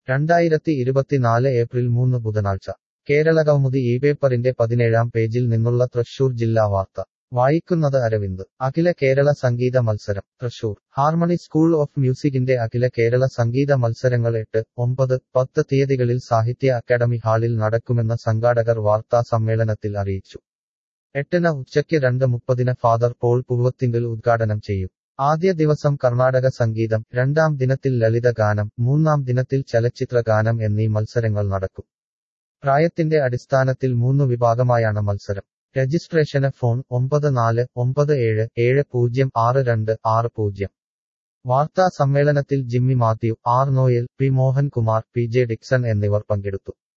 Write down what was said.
രണ്ടായിരത്തി ഇരുപത്തിനാല് ഏപ്രിൽ മൂന്ന് ബുധനാഴ്ച കേരളകൗമുദി ഈ പേപ്പറിന്റെ പതിനേഴാം പേജിൽ നിന്നുള്ള തൃശൂർ ജില്ലാ വാർത്ത വായിക്കുന്നത് അരവിന്ദ് അഖില കേരള സംഗീത മത്സരം തൃശൂർ ഹാർമണി സ്കൂൾ ഓഫ് മ്യൂസിക്കിന്റെ അഖില കേരള സംഗീത മത്സരങ്ങൾ എട്ട് ഒമ്പത് പത്ത് തീയതികളിൽ സാഹിത്യ അക്കാദമി ഹാളിൽ നടക്കുമെന്ന് സംഘാടകർ വാർത്താ സമ്മേളനത്തിൽ അറിയിച്ചു എട്ടിന് ഉച്ചയ്ക്ക് രണ്ട് മുപ്പതിന് ഫാദർ പോൾ പൂവത്തിങ്കൽ ഉദ്ഘാടനം ചെയ്യും ആദ്യ ദിവസം കർണാടക സംഗീതം രണ്ടാം ദിനത്തിൽ ലളിത ഗാനം മൂന്നാം ദിനത്തിൽ ചലച്ചിത്ര ഗാനം എന്നീ മത്സരങ്ങൾ നടക്കും പ്രായത്തിന്റെ അടിസ്ഥാനത്തിൽ മൂന്ന് വിഭാഗമായാണ് മത്സരം രജിസ്ട്രേഷന് ഫോൺ ഒമ്പത് നാല് ഒമ്പത് ഏഴ് ഏഴ് പൂജ്യം ആറ് രണ്ട് ആറ് പൂജ്യം വാർത്താ സമ്മേളനത്തിൽ Jimmy Mathew R Noel P Mohankumar P J Dixon എന്നിവർ പങ്കെടുത്തു